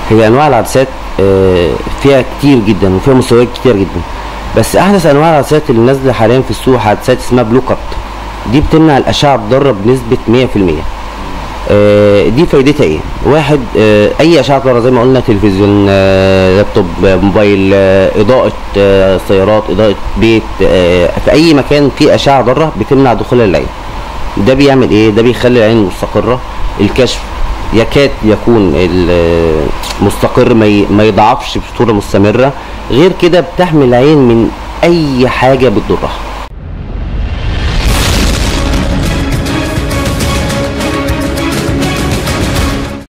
هي انواع العدسات آه، فيها كتير جدا وفيها مستويات كتير جدا بس احدث انواع العدسات اللي نازله حاليا في السوق عدسات اسمها بلو كات دي بتمنع الاشعه الضاره بنسبه 100% آه، دي فايدتها ايه واحد آه، اي اشعه ضاره زي ما قلنا تلفزيون آه، لابتوب آه، موبايل آه، اضاءه آه، سيارات اضاءه بيت آه، في اي مكان فيه اشعه ضاره بتمنع دخول العين ده بيعمل ايه ده بيخلي العين مستقره الكشف يكاد يكون ال- مستقر ما ي- ما يضعفش بصوره مستمره غير كده بتحمي العين من اي حاجه بتضرها